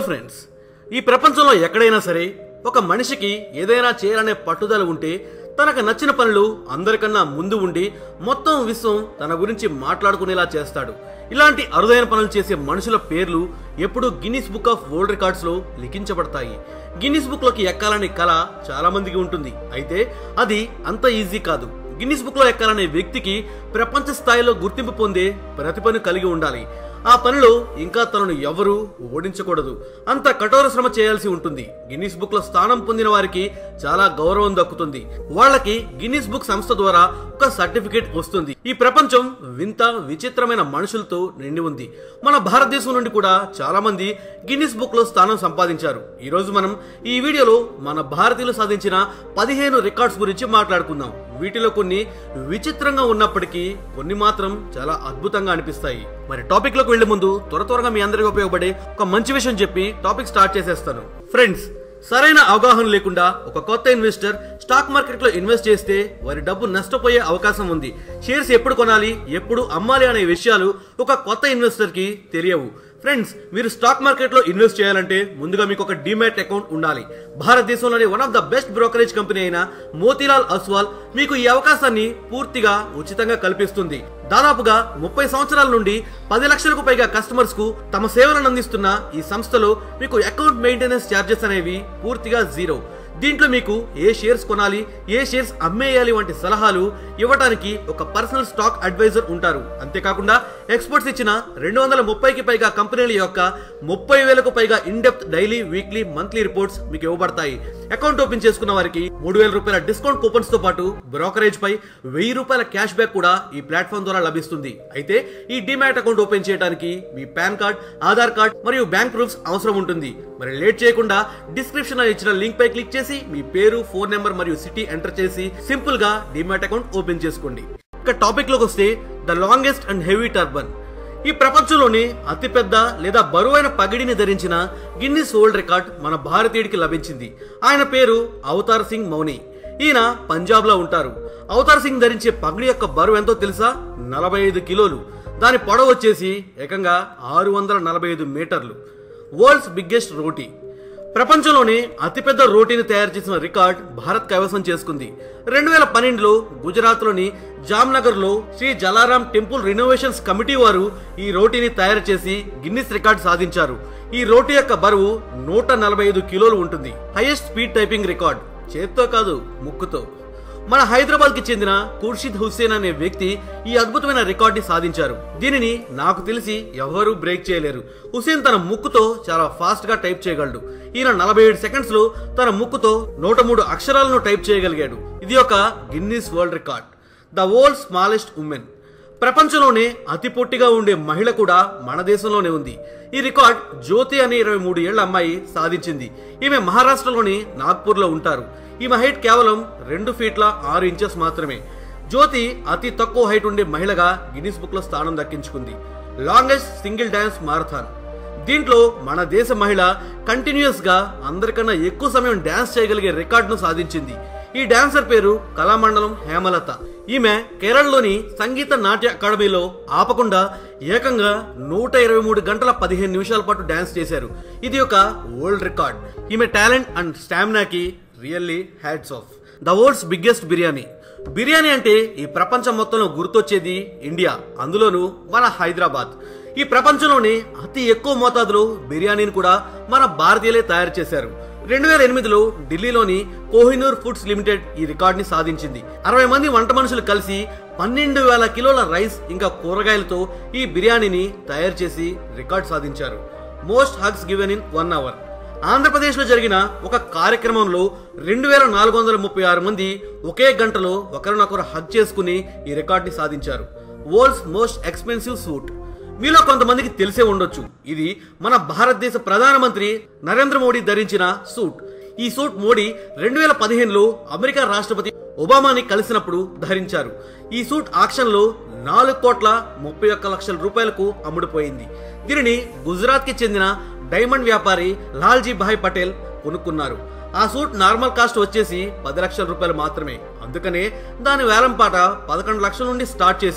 friends ఈ ప్రపంచంలో ఎక్కడైనా సరే ఒక మనిషికి ఏదైనా చేయాలనే పట్టుదల ఉంటే తనకు నచ్చిన పనులు అందరికన్నా ముందు ఉండి మొత్తం విశ్వం తన గురించి మాట్లాడుకునేలా చేస్తాడు ఇలాంటి అరుదైన పనులు చేసే మనుషుల పేర్లు ఎప్పుడూ Guinness book of world records లో లిఖించబడతాయి గిన్నిస్ బుక్ లోకి ఎక్కాలనే కళ చాలా మందికి ఉంటుంది అయితే అది అంత ఈజీ కాదు గిన్నిస్ బుక్ లో ఎక్కాలనే వ్యక్తికి ప్రపంచ స్థాయిలో గుర్తింపు పొందే ప్రతిభను కలిగి ఉండాలి ఆ పనిలో ఇంకా తనను ఎవరూ ఓడించకూడదు అంత కఠోర శ్రమ చేయాల్సి ఉంటుంది గిన్నిస్ బుక్ లో స్థానం పొందిన వారికి చాలా గౌరవం దక్కుతుంది వాళ్ళకి గిన్నిస్ బుక్ సంస్థ ద్వారా ఒక సర్టిఫికేట్ వస్తుంది ఈ ప్రపంచం వింత విచిత్రమైన మనుషులతో నిండి ఉంది మన భారతదేశం నుండి కూడా చాలా మంది గిన్నిస్ బుక్ లో స్థానం సంపాదించారు ఈ రోజు మనం ఈ వీడియోలో మన భారతీయులు సాధించిన పదిహేను రికార్డ్స్ గురించి మాట్లాడుకుందాం వీటిలో కొన్ని విచిత్రంగా ఉన్నప్పటికీ కొన్ని మాత్రం చాలా అద్భుతంగా అనిపిస్తాయి మరి టాపిక్ లోకి వెళ్లే ముందు త్వర త్వరగా మీ అందరికీ ఉపయోగపడే ఒక మంచి విషయం చెప్పి టాపిక్ స్టార్ట్ చేసేస్తాను ఫ్రెండ్స్ సరైన అవగాహన లేకుండా ఒక కొత్త ఇన్వెస్టర్ స్టాక్ మార్కెట్ లో ఇన్వెస్ట్ చేస్తే వారి డబ్బు నష్టపోయే అవకాశం ఉంది షేర్స్ ఎప్పుడు కొనాలి ఎప్పుడు అమ్మాలి అనే విషయాలు ఒక కొత్త ఇన్వెస్టర్ కి తెలియవు ఫ్రెండ్స్ మీరు స్టాక్ మార్కెట్ లో ఇన్వెస్ట్ చేయాలంటే ముందుగా మీకు ఒక డిమాట్ అకౌంట్ ఉండాలి భారతదేశంలోని one of the best brokerage company అయిన మోతీలాల్ అస్వాల్ మీకు ఈ అవకాశాన్ని పూర్తిగా ఉచితంగా కల్పిస్తుంది దాదాపుగా ముప్పై సంవత్సరాల నుండి పది లక్షలకు పైగా కస్టమర్స్ కు తమ సేవలను అందిస్తున్న ఈ సంస్థలో మీకు అకౌంట్ మెయింటెనెన్స్ ఛార్జెస్ అనేవి పూర్తిగా జీరో దీంట్లో మీకు ఏ షేర్స్ కొనాలి ఏ షేర్స్ అమ్మేయాలి వంటి సలహాలు ఇవ్వడానికి ఒక పర్సనల్ స్టాక్ అడ్వైజర్ ఉంటారు అంతేకాకుండా ఎక్స్పర్ట్స్ ఇచ్చిన రెండు వందల ముప్పైకి పైగా కంపెనీల యొక్క ముప్పై వేలకు పైగా in depth daily weekly monthly reports మీకు ఇవ్వబడతాయి అకౌంట్ ఓపెన్ చేసుకున్న వారికి మూడు వేల రూపాయల డిస్కౌంట్ కూపన్స్ తో పాటు బ్రోకరేజ్ పై వెయ్యి రూపాయల క్యాష్ బ్యాక్ కూడా ఈ ప్లాట్ఫామ్ ద్వారా లభిస్తుంది అయితే ఈ డిమాట్ అకౌంట్ ఓపెన్ చేయడానికి మీ పాన్ కార్డ్ ఆధార్ కార్డ్ మరియు బ్యాంక్ ప్రూఫ్స్ అవసరం ఉంటుంది మరి లేట్ చేయకుండా డిస్క్రిప్షన్ లో ఇచ్చిన లింక్ పై క్లిక్ చేసి మీ పేరు ఫోన్ నెంబర్ మరియు సిటీ ఎంటర్ చేసి సింపుల్ గా డిమాట్ అకౌంట్ ఓపెన్ చేసుకోండి ఇక టాపిక్ లోకి వస్తే the longest and heavy turban ఈ ప్రపంచంలోని అతిపెద్ద లేదా బరువైన పగిడిని ధరించిన గిన్నిస్ వరల్డ్ రికార్డ్ మన భారతీయుడికి లభించింది ఆయన పేరు అవతార్ సింగ్ మౌని ఈయన పంజాబ్ లో ఉంటారు అవతార్ సింగ్ ధరించే పగిడి యొక్క బరువు ఎంతో తెలుసా నలభై ఐదు కిలోలు దాని పొడవు వచ్చేసి ఏకంగా ఆరు వందల నలభై ఐదు మీటర్లు వరల్డ్స్ బిగ్గెస్ట్ రోటీ ప్రపంచంలోనే అతిపెద్ద రోటీని తయారు చేసిన రికార్డ్ భారత్ కైవసం చేసుకుంది రెండు వేల పన్నెండులో గుజరాత్లోని జామ్నగర్లో Shri Jalaram temple renovations committee వారు ఈ రోటీని తయారు చేసి గిన్నిస్ రికార్డ్ సాధించారు ఈ రోటీ యొక్క బరువు నూట నలభై ఐదు కిలోలు ఉంటుంది హైయెస్ట్ స్పీడ్ టైపింగ్ రికార్డ్ చేత్తో కాదు ముక్కుతో మన హైదరాబాద్ కి చెందిన ఖుర్షిద్ హుస్సేన్ అనే వ్యక్తి ఈ అద్భుతమైన రికార్డ్ ని సాధించారు దీనిని నాకు తెలిసి ఎవరూ బ్రేక్ చేయలేరు హుస్సేన్ తన ముక్కుతో చాలా ఫాస్ట్ గా టైప్ చేయగలడు ఈయన నలభై ఏడు సెకండ్స్ లో తన ముక్కుతో నూట మూడు అక్షరాలను టైప్ చేయగలిగాడు ఇది ఒక Guinness world record the world smallest woman ప్రపంచంలోనే అతి పొట్టిగా ఉండే మహిళ కూడా మన దేశంలోనే ఉంది ఈ రికార్డ్ జ్యోతి అనే ఇరవై మూడు ఏళ్ల అమ్మాయి సాధించింది ఈమె మహారాష్ట్రలోని నాగ్పూర్ లో ఉంటారు ఈమె హైట్ కేవలం రెండు ఫీట్ల ఆరు ఇంచెస్ మాత్రమే జ్యోతి అతి తక్కువ హైట్ ఉండే మహిళగా గిన్నిస్ బుక్ లో స్థానం దక్కించుకుంది లాంగెస్ట్ సింగిల్ డాన్స్ మారథాన్ దీంట్లో మన దేశ మహిళ కంటిన్యూస్ గా అందరికన్నా ఎక్కువ సమయం డాన్స్ చేయగలిగే రికార్డును సాధించింది ఈ డాన్సర్ పేరు కళామండలం హేమలత ఈమె కేరళలోని సంగీత నాట్య అకాడమీలో ఆపకుండా ఏకంగా నూట ఇరవై మూడు గంటల పదిహేను నిమిషాల పాటు డాన్స్ చేశారు ఇది ఒక వరల్డ్ రికార్డ్ ఈమె టాలెంట్ అండ్ స్టామినాకి really hats off the world's biggest biryani biryani అంటే ఈ ప్రపంచం మొత్తంలో గుర్తొచ్చేది ఇండియా అందులోనూ మన హైదరాబాద్ ఈ ప్రపంచంలోనే అతి ఎక్కువ మోతాదులో బిర్యానీని కూడా మన భారతీయులే తయారు చేశారు రెండు వేల ఎనిమిదిలో ఢిల్లీలోని కోహినూర్ ఫుడ్స్ లిమిటెడ్ ఈ రికార్డ్ ని సాధించింది అరవై మంది వంట మనుషులు కలిసి పన్నెండు వేల కిలోల రైస్ ఇంకా కూరగాయలతో ఈ బిర్యానీని తయారు చేసి రికార్డ్ సాధించారు most hugs given in one hour ఆంధ్రప్రదేశ్లో జరిగిన ఒక కార్యక్రమంలో రెండు వేల నాలుగు వందల ముప్పై ఆరు మంది ఒకే గంటలో ఒకరినొకరు హగ్ చేసుకుని ఈ రికార్డ్ని సాధించారు వరల్డ్స్ మోస్ట్ ఎక్స్పెన్సివ్ సూట్ మీలో కొంతమందికి తెలిసే ఉండొచ్చు ఇది మన భారతదేశ ప్రధానమంత్రి నరేంద్ర మోడీ ధరించిన సూట్ ఈ సూట్ మోడీ రెండు వేల పదిహేనులో అమెరికా రాష్ట్రపతి ఒబామాని కలిసినప్పుడు ధరించారు ఈ సూట్ ఆక్షన్ లో నాలుగు కోట్ల ముప్పై ఒక్క లక్షల రూపాయలకు అమ్ముడుపోయింది దీనిని గుజరాత్ కి చెందిన డైమండ్ వ్యాపారి లాల్జీ భాయ్ పటేల్ కొనుక్కున్నారు ఆ సూట్ నార్మల్ కాస్ట్ వచ్చేసి పది లక్షల రూపాయలు మాత్రమే అందుకనే దాని వేలం పాట పదకొండు లక్షల నుండి స్టార్ట్ చేశారు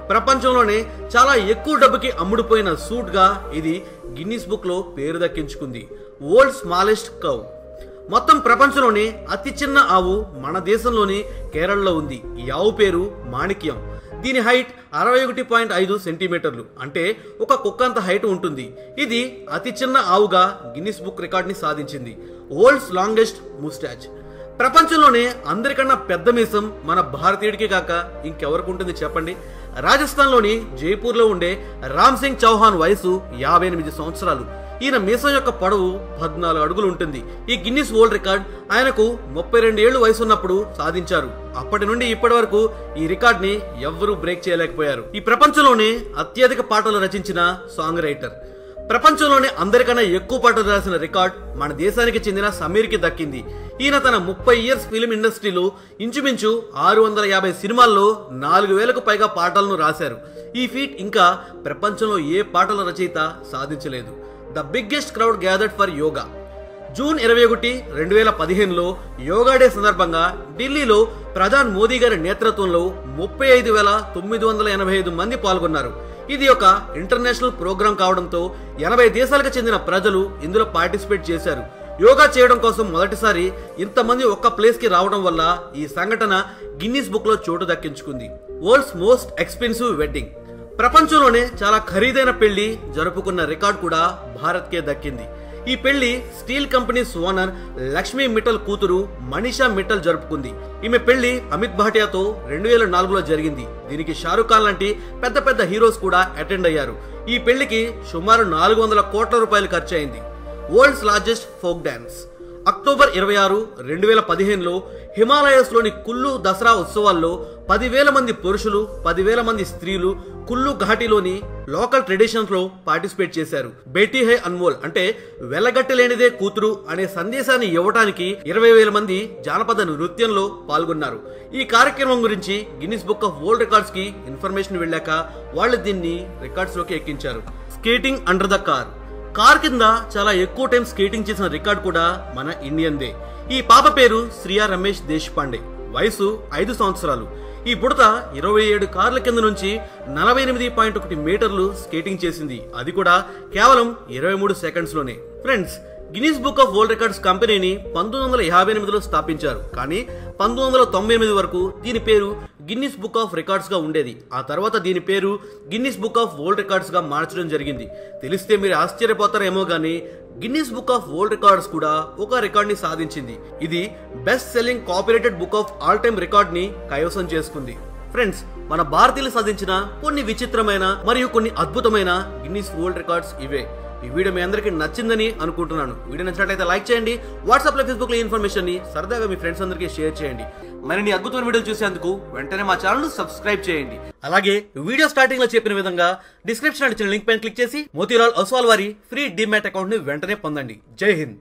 ప్రపంచంలోనే చాలా ఎక్కువ డబ్బుకి అమ్ముడుపోయిన సూట్ గా ఇది గిన్నిస్ బుక్ లో పేరు దక్కించుకుంది వరల్డ్ స్మాలెస్ట్ కవ్ మొత్తం ప్రపంచంలోనే అతి చిన్న ఆవు మన దేశంలోని కేరళలో ఉంది ఈ ఆవు పేరు మాణిక్యం దీని హైట్ అరవై ఒకటి పాయింట్ ఐదు సెంటీమీటర్లు అంటే ఒక కుక్కంత హైట్ ఉంటుంది ఇది అతి చిన్న ఆవుగా గిన్నిస్ బుక్ రికార్డ్ని సాధించింది వరల్డ్స్ లాంగెస్ట్ ముస్టాచ్ ప్రపంచంలోనే అందరికన్నా పెద్ద మీసం మన భారతీయుడికి కాక ఇంకెవరికి ఉంటుంది చెప్పండి రాజస్థాన్లోని జైపూర్లో ఉండే రామ్ సింగ్ చౌహాన్ వయసు యాభై ఎనిమిది సంవత్సరాలు ఈయన మీసం యొక్క పొడవు పద్నాలుగు అడుగులు ఉంటుంది ఈ గిన్నిస్ వరల్డ్ రికార్డ్ ఆయనకు ముప్పై రెండు ఏళ్లు వయసు ఉన్నప్పుడు సాధించారు అప్పటి నుండి ఇప్పటి వరకు ఈ రికార్డ్ ని ఎవ్వరూ బ్రేక్ చేయలేకపోయారు ఈ ప్రపంచంలోనే అత్యధిక పాటలు రచించిన సాంగ్ రైటర్ ప్రపంచంలోనే అందరికన్నా ఎక్కువ పాటలు రాసిన రికార్డ్ మన దేశానికి చెందిన సమీర్కి దక్కింది ఈయన తన ముప్పై ఇయర్స్ ఫిలిం ఇండస్ట్రీలో ఇంచుమించు ఆరు వందల యాభై సినిమాల్లో నాలుగు వేలకు పైగా పాటలను రాశారు ఈ ఫీట్ ఇంకా ప్రపంచంలో ఏ పాటల రచయిత సాధించలేదు the biggest crowd gathered for yoga June ఇరవై ఒకటి రెండు వేల పదిహేనులో యోగా డే సందర్భంగా ఢిల్లీలో ప్రధాని మోదీ గారి నేతృత్వంలో ముప్పై ఐదు వేల తొమ్మిది వందల ఎనభై ఐదు మంది పాల్గొన్నారు ఇది ఒక ఇంటర్నేషనల్ ప్రోగ్రాం కావడంతో ఎనభై దేశాలకు చెందిన ప్రజలు ఇందులో పార్టిసిపేట్ చేశారు యోగా చేయడం కోసం మొదటిసారి ఇంతమంది ఒక్క ప్లేస్ కి రావడం వల్ల ఈ సంఘటన గిన్నిస్ బుక్ లో చోటు దక్కించుకుంది వరల్డ్స్ మోస్ట్ ఎక్స్పెన్సివ్ వెడ్డింగ్ ప్రపంచంలోనే చాలా ఖరీదైన పెళ్లి జరుపుకున్న రికార్డ్ కూడా భారత్కే దక్కింది ఈ పెళ్లి steel companies owner Lakshmi Mittal కూతురు మనీషా మిట్టల్ జరుపుకుంది ఈమె పెళ్లి అమిత్ భాటియాతో రెండు వేల నాలుగులో జరిగింది దీనికి షారుఖ్ ఖాన్ లాంటి పెద్ద పెద్ద హీరోస్ కూడా అటెండ్ అయ్యారు ఈ పెళ్లికి సుమారు నాలుగు వందల కోట్ల రూపాయలు ఖర్చయింది world's largest folk dance October ఇరవై ఆరు రెండు వేల పదిహేనులో హిమాలయస్లోని కుల్లు దసరా ఉత్సవాల్లో పదివేల మంది పురుషులు పదివేల మంది స్త్రీలు కుల్లు ఘాటిలోని లోకల్ ట్రెడిషన్స్ లో పార్టిసిపేట్ చేశారు బేటీ హై అన్మోల్ అంటే వెలగట్టలేనిదే కూతురు అనే సందేశాన్ని ఇవ్వడానికి ఇరవై వేల మంది జానపద నృత్యంలో పాల్గొన్నారు ఈ కార్యక్రమం గురించి Guinness book of world records కి ఇన్ఫర్మేషన్ వెళ్ళాక వాళ్ళు దీన్ని రికార్డ్స్ లోకి ఎక్కించారు skating under the car car కింద చాలా ఎక్కువ టైం స్కేటింగ్ చేసిన రికార్డ్ కూడా మన ఇండియన్దే ఈ పాప పేరు శ్రియా రమేష్ దేశపాండే వయసు ఐదు సంవత్సరాలు ఈ బుడత ఇరవై ఏడు కార్ల కింద నుంచి నలభై ఎనిమిది పాయింట్ ఒకటి మీటర్లు స్కేటింగ్ చేసింది అది కూడా కేవలం ఇరవై మూడు సెకండ్స్ లోనే friends Guinness book of world records కంపెనీని పంతొమ్మిది వందల యాభై ఎనిమిదిలో స్థాపించారు కానీ పంతొమ్మిది వందల తొంభై ఎనిమిది వరకు దీని పేరు గిన్నిస్ బుక్ ఆఫ్ రికార్డ్స్ గా ఉండేది ఆ తర్వాత దీని పేరు Guinness book of world records గా మార్చడం జరిగింది తెలిస్తే మీరు ఆశ్చర్యపోతారేమో కానీ Guinness book of world records కూడా ఒక రికార్డ్ ని సాధించింది ఇది best selling copyrighted book of all time record ని కైవసం చేసుకుంది ఫ్రెండ్స్ మన భారతీయులు సాధించిన కొన్ని విచిత్రమైన మరియు కొన్ని అద్భుతమైన గిన్నిస్ వరల్డ్ రికార్డ్స్ ఇవే ఈ వీడియో మీ అందరికీ నచ్చిందని అనుకుంటున్నాను వీడియో నచ్చినట్లయితే లైక్ చేయండి వాట్సాప్ లో ఫేస్బుక్ లో ఇన్ఫర్మేషన్ ని సరదాగా మీ ఫ్రెండ్స్ అందరికీ షేర్ చేయండి మరిన్ని అద్భుతమైన వీడియోలు చూసేందుకు వెంటనే మా ఛానల్ సబ్స్క్రైబ్ చేయండి అలాగే వీడియో స్టార్టింగ్ లో చెప్పిన విధంగా డిస్క్రిప్షన్ ఇచ్చిన లింక్ పైన క్లిక్ చేసి మోతీలాల్ ఒస్వాల్ వారి ఫ్రీ డిమాట్ అకౌంట్ ని వెంటనే పొందండి జై హింద్